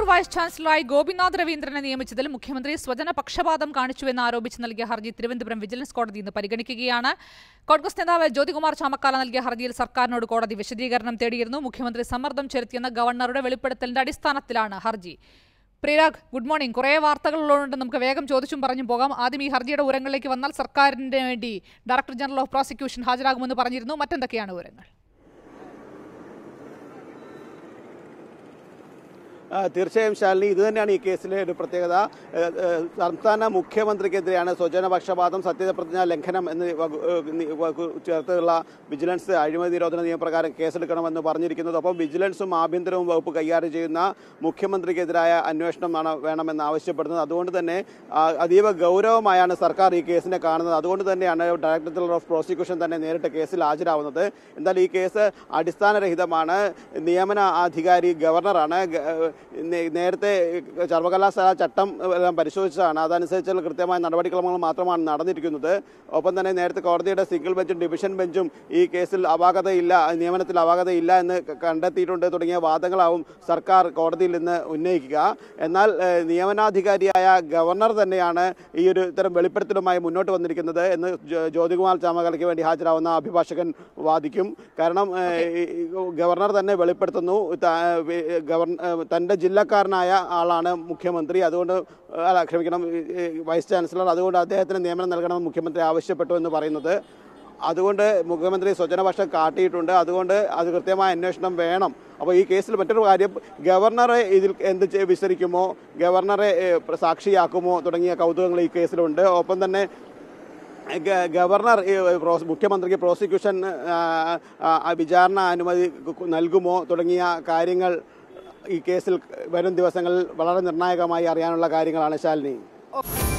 vice ചാൻസലറായി Gopinath രവീന്ദ്രനെ നിയമിച്ചതിൽ മുഖ്യമന്ത്രി സ്വജന പക്ഷപാതം കാണിച്ചുവെന്ന് ആരോപിച്ച് നൽകിയ ഹർജി തിരുവനന്തപുരം വിജിലൻസ് കോടതി ഇന്ന് പരിഗണിക്കുകയാണ് കോൺഗ്രസ് നേതാവ് ജ്യോതികുമാർ ചാമക്കാല നൽകിയ ഹർജിയിൽ സർക്കാരിനോട് കോടതി വിശദീകരണം തേടിയിരുന്നു മുഖ്യമന്ത്രി സമ്മർദ്ദം ചെലുത്തിയെന്ന ഗവർണറുടെ വെളിപ്പെടുത്തലിന്റെ അടിസ്ഥാനത്തിലാണ് ഹർജി പ്രിയരാഗ് ഗുഡ് മോർണിംഗ് കുറേ വാർത്തകളുള്ളതുകൊണ്ട് നമുക്ക് വേഗം ചോദിച്ചും പറഞ്ഞും പോകാം ആദ്യം ഈ ഹർജിയുടെ വിവരങ്ങളിലേക്ക് വന്നാൽ സർക്കാരിന് വേണ്ടി ഡയറക്ടർ ജനറൽ ഓഫ് പ്രോസിക്യൂഷൻ ഹാജരാകുമെന്ന് പറഞ്ഞിരുന്നു മറ്റെന്തൊക്കെയാണ് വിവരങ്ങൾ ആ, തീർച്ചയായും ശാലിനി ഇത് തന്നെയാണ് ഈ കേസിലെ ഒരു പ്രത്യേകത ഏ, ഏ, സംസ്ഥാന മുഖ്യമന്ത്രിക്കെതിരെയാണ് സ്വജനപക്ഷപാതം സത്യപ്രതിജ്ഞാ ലംഘനം എന്ന് വകു- ഏ, നി- വകു- ചേർത്തുള്ള വിജിലൻസ് അഴിമതി നിരോധന നിയമപ്രകാരം കേസെടുക്കണമെന്ന് പറഞ്ഞിരിക്കുന്നത് ഒപ്പം വിജിലൻസും ആഭ്യന്തരവും വകുപ്പ് കൈകാര്യം ചെയ്യുന്ന മുഖ്യമന്ത്രിക്കെതിരായ അന്വേഷണം ആണ് വേണമെന്ന് ആവശ്യപ്പെടുന്നത് അതുകൊണ്ട് തന്നെ ആ, അതീവ ഗൗരവമായാണ് സർക്കാർ ഈ കേസിനെ കാണുന്നത് അതുകൊണ്ട് തന്നെയാണ് ഡയറക്ടർ ജനറൽ ഓഫ് പ്രോസിക്യൂഷൻ തന്നെ നേരിട്ട് കേസിൽ ഹാജരാവുന്നത് എന്നാൽ ഈ കേസ് അടിസ്ഥാനരഹിതമാണ് നിയമന അധികാരി ഗവർണറാണ് ഗ- നേ- നേരത്തെ സർവകലാശാല ചട്ടം എല്ലാം പരിശോധിച്ചതാണ് അതനുസരിച്ചുള്ള കൃത്യമായ നടപടിക്രമങ്ങൾ മാത്രമാണ് നടന്നിരിക്കുന്നത് ഒപ്പം തന്നെ നേരത്തെ കോടതിയുടെ സിംഗിൾ ബെഞ്ചും ഡിവിഷൻ ബെഞ്ചും ഈ കേസിൽ അപാകതയില്ല നിയമനത്തിൽ അപാകതയില്ല എന്ന് ക- കണ്ടെത്തിയിട്ടുണ്ട് തുടങ്ങിയ വാദങ്ങളാവും സർക്കാർ കോടതിയിൽ നിന്ന് ഉന്നയിക്കുക എന്നാൽ ഏഹ്, നിയമനാധികാരിയായ ഗവർണർ തന്നെയാണ് ഈ ഒരു ഇത്തരം വെളിപ്പെടുത്തലുമായി മുന്നോട്ട് വന്നിരിക്കുന്നത് എന്ന് ജോ- ജ്യോതികുമാർ ചാമകലയ്ക്ക് വേണ്ടി ഹാജരാവുന്ന അഭിഭാഷകൻ വാദിക്കും കാരണം ഏഹ്, ഈ- ഈ ഗവർണർ തന്നെ വെളിപ്പെടുത്തുന്നു ത- വി- ഗവർണ ഏഹ്, തന്റെ ജില്ലക്കാരനായ ആളാണ് മുഖ്യമന്ത്രി അതുകൊണ്ട് ഏഹ്, അല്ല ക്ഷമിക്കണം ഈ- ഈ വൈസ് ചാൻസലർ അതുകൊണ്ട് അദ്ദേഹത്തിന് നിയമനം നൽകണമെന്ന് മുഖ്യമന്ത്രി ആവശ്യപ്പെട്ടു എന്ന് പറയുന്നത് അതുകൊണ്ട് മുഖ്യമന്ത്രി സ്വജനപക്ഷം കാട്ടിയിട്ടുണ്ട് അതുകൊണ്ട് അത് കൃത്യമായ അന്വേഷണം വേണം അപ്പോൾ ഈ കേസിൽ മറ്റൊരു കാര്യം ഗവർണറെ ഇതിൽ എന്ത് ചെ- വിസ്തരിക്കുമോ ഗവർണറെ ഏഹ്, സാക്ഷിയാക്കുമോ തുടങ്ങിയ കൗതുകങ്ങൾ ഈ കേസിലുണ്ട് ഒപ്പം തന്നെ ഗ- ഗവർണർ ഈ പ്രോസ് മുഖ്യമന്ത്രിക്ക് പ്രോസിക്യൂഷൻ ആ, ആ, വിചാരണ അനുമതി കു- നൽകുമോ തുടങ്ങിയ കാര്യങ്ങൾ ഈ കേസിൽ വരും ദിവസങ്ങളിൽ വളരെ നിർണായകമായി അറിയാനുള്ള കാര്യങ്ങളാണ് ശാലിനി